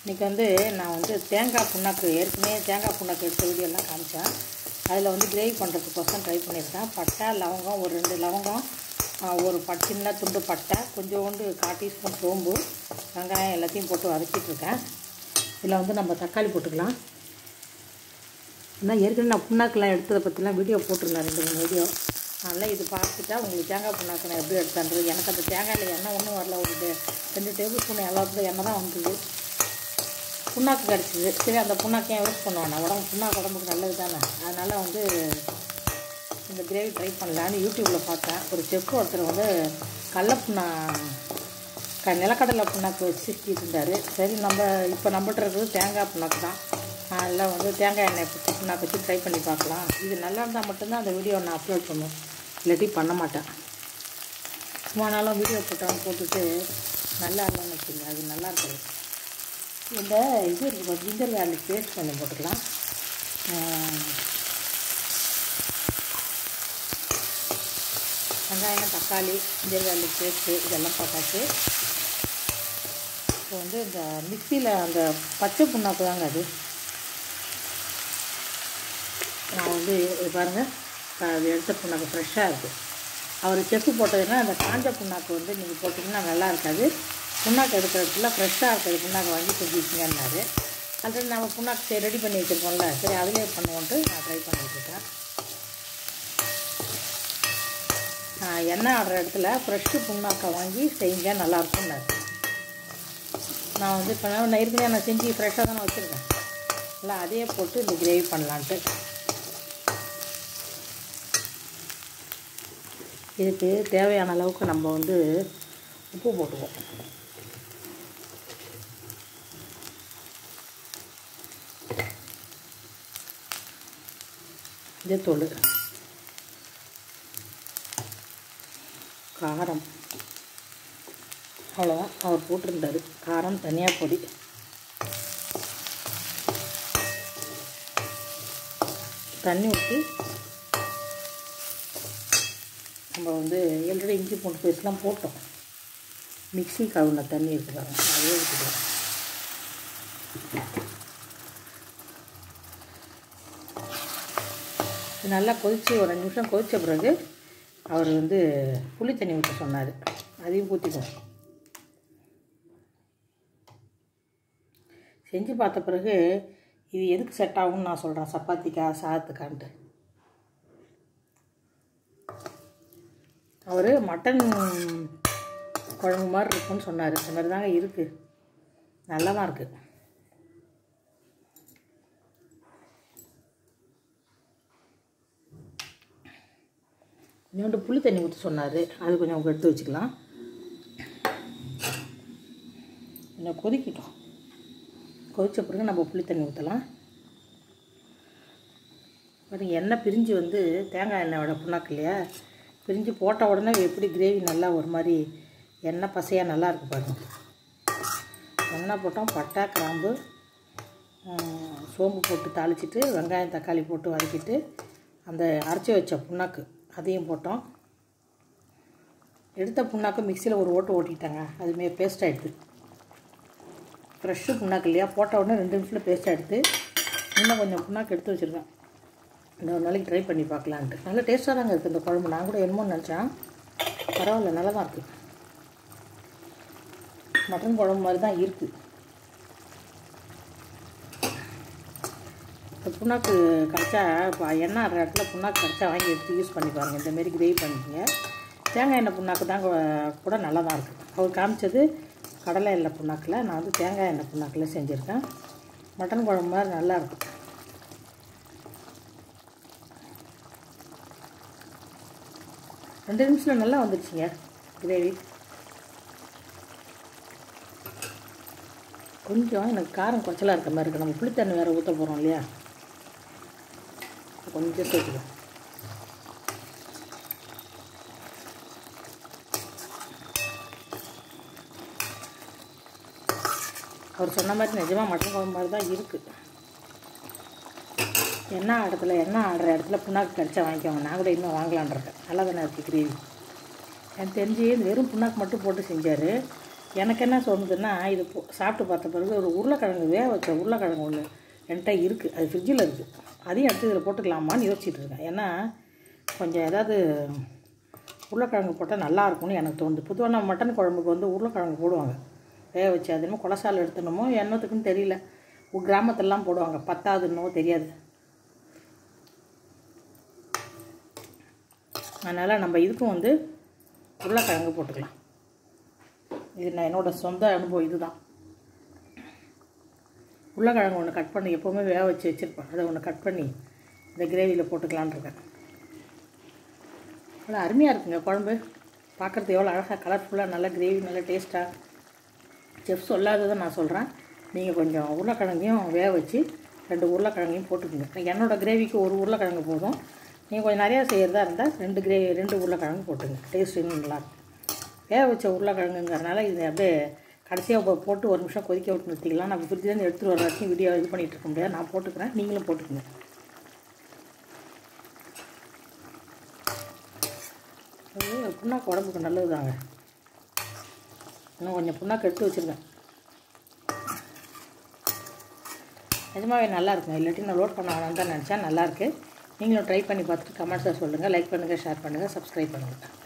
இன்றைக்கி வந்து நான் வந்து தேங்காய் புண்ணாக்கு ஏற்கனவே தேங்காய் புண்ணாக்கு எடுத்த வீடியோலாம் காமிச்சேன் அதில் வந்து கிரேவி பண்ணுறதுக்கோசம் ட்ரை பண்ணியிருக்கேன் பட்டை லவங்கம் ஒரு ரெண்டு லவங்கம் ஆ, ஒரு பட் சின்ன துண்டு பட்டை கொஞ்சோண்டு கால் டீஸ்பூன் சோம்பு வெங்காயம் எல்லாத்தையும் போட்டு வதக்கிட்டு இருக்கேன் இதில் வந்து நம்ம தக்காளி போட்டுக்கலாம் ஏன்னா ஏற்கனவே நான் புண்ணாக்கெல்லாம் எடுத்ததை பற்றிலாம் வீடியோ போட்டிருந்தேன் ரெண்டு மூணு வீடியோ அதனால் இது பார்த்துட்டா உங்களுக்கு தேங்காய் புண்ணாக்கு நான் எப்படி எடுத்தான்றது எனக்கு அந்த தேங்காயில் எண்ணெய் ஒன்றும் வரல ஒரு டே- ரெண்டு டேபிள் ஸ்பூன் எல்லாத்துக்கும் எண்ணெய் தான் வந்தது புண்ணாக்கு கிடச்சிது சரி அந்த புண்ணாக்கு ஏன் யூஸ் பண்ணுவேன் உடம்பு புண்ணாக்கு உடம்புக்கு நல்லது தானே அதனால் வந்து இந்த கிரேவி ட்ரை பண்ணலான்னு யூடியூப்பில் பார்த்தேன் ஒரு செஃப் ஒருத்தர் வந்து கடல புண்ணா க நிலக்கடலை புண்ணாக்கு வச்சு இருந்தார் சரி நம்ம இப்போ நம்மகிட்ட இருக்கிறது தேங்காய் புண்ணாக்கு தான் அதில் வந்து தேங்காய் எண்ணெய் வச்சு புண்ணாக்கு வச்சு ட்ரை பண்ணி பார்க்கலாம் இது நல்லா இருந்தால் மட்டும்தான் அந்த வீடியோ நான் அப்லோட் பண்ணுவேன் இல்லாட்டி பண்ண மாட்டேன் சும்மா நாளும் வீடியோ போட்டாலும் போட்டுட்டு நல்லா இல்லைன்னு வச்சுங்க அது நல்லா இருக்காது இந்த இது இருக்கு ஜிஞ்சர் கார்லிக் பேஸ்ட் கொஞ்சம் போட்டுக்கலாம் ஆஹ் வெங்காயம் தக்காளி ஜிஞ்சர் கார்லிக் பேஸ்ட்டு இதெல்லாம் போட்டாச்சு இப்போ வந்து இந்த மிக்சியில் அந்த பச்சை புண்ணாக்கு தாங்க அது நான் வந்து இது பாருங்கள் அது எடுத்த புண்ணாக்கு ஃப்ரெஷ்ஷாக இருக்குது அவர் செக்கு போட்டதுன்னா அந்த காஞ்ச புண்ணாக்கு வந்து நீங்கள் போட்டிங்கன்னா நல்லா இருக்காது புண்ணாக்கு எடுக்கிறதுக்குள்ள ஃப்ரெஷ்ஷாக இருக்கிறது புண்ணாக்கு வாங்கி செஞ்சுக்கிங்கன்னாரு ஆல்ரெடி நம்ம புண்ணாக்கு சரி ரெடி பண்ணி வச்சுருக்கோம்ல சரி அதிலே பண்ணுவோன்ட்டு நான் ட்ரை பண்ணிட்டு இருக்கேன் ஆஹ் எண்ணெய் ஆடுற இடத்துல ஃப்ரெஷ்ஷு புண்ணாக்கை வாங்கி செய்யுங்க நல்லாயிருக்கும்னாரு நான் வந்து இப்போ நான் ஏற்கனவே நான் செஞ்சு ஃப்ரெஷ்ஷாக தானே வச்சுருக்கேன் இல்லை அதையே போட்டு இந்த கிரேவி பண்ணலான்ட்டு இதுக்கு தேவையான அளவுக்கு நம்ம வந்து உப்பு போட்டுக்குவோம் இது தூள் காரம் அவ்வளோதான் அவர் போட்டிருந்தாரு காரம் தனியாக பொடி தண்ணி ஊற்றி நம்ம வந்து ஆல்ரெடி இஞ்சி பூண்டு பேஸ்ட்லாம் போட்டோம் மிக்ஸி கவுன தண்ணி இருக்குதாங்க அதே ஊற்றிக்கலாம் இது நல்லா கொதித்து ஒரு அஞ்சு நிமிஷம் கொதித்த பிறகு அவர் வந்து புளி தண்ணி ஊற்ற சொன்னார் அதையும் ஊற்றிக்குவோம் செஞ்சு பார்த்த பிறகு இது எதுக்கு செட் ஆகும்னு நான் சொல்கிறேன் சப்பாத்திக்கா சாதத்துக்கான்ட்டு அவர் மட்டன் குழம்பு மாதிரி இருக்குன்னு சொன்னார் இந்த மாதிரி தாங்க இருக்குது நல்லா தான் இருக்குது கொஞ்சோண்டு புளி தண்ணி ஊற்றி சொன்னார் அது கொஞ்சம் எடுத்து வச்சுக்கலாம் கொஞ்சம் கொதிக்கட்டும் கொதித்த பிறகு நம்ம புளி தண்ணி ஊற்றலாம் பாருங்க எண்ணெய் பிரிஞ்சு வந்து தேங்காய் எண்ணெயோட புண்ணாக்கு இல்லையா பிரிஞ்சு போட்ட உடனே எப்படி கிரேவி நல்லா ஒரு மாதிரி எண்ணெய் பசையாக நல்லா இருக்கு பாருங்க எண்ணெய் போட்டோம் பட்டை கிராம்பு ஆஹ், சோம்பு போட்டு தாளிச்சிட்டு வெங்காயம் தக்காளி போட்டு வதக்கிட்டு அந்த அரைச்சி வச்ச புண்ணாக்கு அதையும் போட்டோம் எடுத்த புண்ணாக்கு மிக்சியில் ஒரு ஓட்டு ஓட்டிட்டாங்க அதுமே பேஸ்ட் ஆகிடுது ஃப்ரெஷ்ஷு புண்ணாக்கு இல்லையா போட்ட உடனே ரெண்டு நிமிஷத்தில் பேஸ்ட் எடுத்து இன்னும் கொஞ்சம் புண்ணாக்கு எடுத்து வச்சுருக்கேன் இந்த ஒரு நாளைக்கு ட்ரை பண்ணி பார்க்கலான்ட்டு நல்ல டேஸ்ட்டாக தாங்க இருக்குது இந்த குழம்பு நான் கூட என்னமோன்னு நினச்சேன் பரவாயில்ல நல்லா தான் இருக்குது மட்டன் குழம்பு மாதிரி தான் இருக்குது இந்த புண்ணாக்கு கிடச்சா இப்போ எண்ணெய் ஆடுற இடத்துல புண்ணாக்கு கிடச்சா வாங்கி எடுத்து யூஸ் பண்ணி பாருங்கள் இந்தமாரி கிரேவி பண்ணிக்கங்க தேங்காய் எண்ணெய் புண்ணாக்கு தான் கூட- கூட நல்லா தான் இருக்குது அவர் காமிச்சது கடலை எண்ணெய் புண்ணாக்கில் நான் வந்து தேங்காய் எண்ணெய் புண்ணாக்கில் செஞ்சுருக்கேன் மட்டன் குழம்பு மாதிரி நல்லா இருக்கும் ரெண்டு நிமிஷத்தில் நல்லா வந்துடுச்சுங்க கிரேவி கொஞ்சம் எனக்கு காரம் குறைச்சலாக இருக்க மாதிரி இருக்குது நம்ம புளித்தண்ணி வேறு ஊற்ற போகிறோம் இல்லையா கொஞ்சம் சேர்த்துக்கலாம் அவர் சொன்ன மாதிரி நிஜமாக மட்டன் குழம்பு மாதிரி தான் இருக்குது எண்ணெய் இடத்துல எண்ணெய் ஆடுற இடத்துல புண்ணாக்கு கடிச்சா வாங்கிக்கோங்க நான் கூட இன்னும் வாங்கலான் இருக்கேன் நல்லா தானே இருக்குது கிரேவி எனக்கு தெரிஞ்சு இந்த வெறும் புண்ணாக்கு மட்டும் போட்டு செஞ்சார் எனக்கு என்ன தோணுதுன்னா இது போ- சாப்பிட்டு பார்த்த பிறகு ஒரு உருளைக்கிழங்கு வேக வச்ச உருளைக்கிழங்கு ஒன்று என்கிட்ட இருக்குது அது ஃப்ரிட்ஜில் இருக்குது அதையும் எடுத்து இதில் போட்டுக்கலாமான்னு யோசிச்சுட்டு இருக்கேன் ஏன்னா கொஞ்சம் ஏதாவது உருளைக்கிழங்கு போட்டால் நல்லா இருக்கும்னு எனக்கு தோணுது பொதுவாக நம்ம மட்டன் குழம்புக்கு வந்து உருளைக்கிழங்கு போடுவாங்க வேக வச்சு அது என்னமோ கொலசால் எடுத்துணுமோ என்னத்துக்குன்னு தெரியல உ- கிராமத்துலலாம் போடுவாங்க பத்தாதுன்னோ தெரியாது அதனால் நம்ம இதுக்கும் வந்து உருளைக்கிழங்கு போட்டுக்கலாம் இது நான் என்னோடய சொந்த அனுபவம் இதுதான் உருளைக்கிழங்கு ஒன்று கட் பண்ணி எப்போவுமே வேக வச்சு வச்சுருப்பேன் அதை ஒன்று கட் பண்ணி இந்த கிரேவியில் போட்டுக்கலான்னு இருக்கேன் நல்லா அருமையாக இருக்குங்க குழம்பு பார்க்குறது எவ்வளோ அழகாக கலர்ஃபுல்லாக நல்ல கிரேவி நல்ல டேஸ்ட்டாக செஃப் சொல்லாததை நான் சொல்கிறேன் நீங்கள் கொஞ்சம் உருளைக்கிழங்கையும் வேக வச்சு ரெண்டு உருளைக்கிழங்கையும் போட்டுக்கோங்க என்னோடய கிரேவிக்கு ஒரு உருளைக்கிழங்கு போதும் நீங்கள் கொஞ்சம் நிறையா செய்கிறதா இருந்தால் ரெண்டு கிரேவி ரெண்டு உருளைக்கிழங்கு போட்டுங்க டேஸ்ட் இன்னும் நல்லாயிருக்கும் வேக வச்ச உருளைக்கிழங்குங்கிறனால இது அப்படியே கடைசியாக போ- போட்டு ஒரு நிமிஷம் கொதிக்க விட்டு நிறுத்திக்கலாம் நான் ஃப்ரிட்ஜ்லேருந்து எடுத்துகிட்டு வர வரைக்கும் வீடியோ இது பண்ணிகிட்டு இருக்க முடியாது நான் போட்டுக்கிறேன் நீங்களும் போட்டுக்கோங்க அது புண்ணாக்கு உடம்புக்கு நல்லது தாங்க இன்னும் கொஞ்சம் புண்ணாக்கு எடுத்து வச்சுருக்கேன் நிஜமாவே நல்லா இருக்குங்க இல்லாட்டி நான் லோட் பண்ண வேணாம்னு தான் நினச்சேன் நல்லாயிருக்கு நீங்களும் ட்ரை பண்ணி பார்த்துட்டு கமெண்ட்ஸில் சொல்லுங்கள் லைக் பண்ணுங்கள் ஷேர் பண்ணுங்கள் சப்ஸ்கிரைப் பண்ணுங்கள்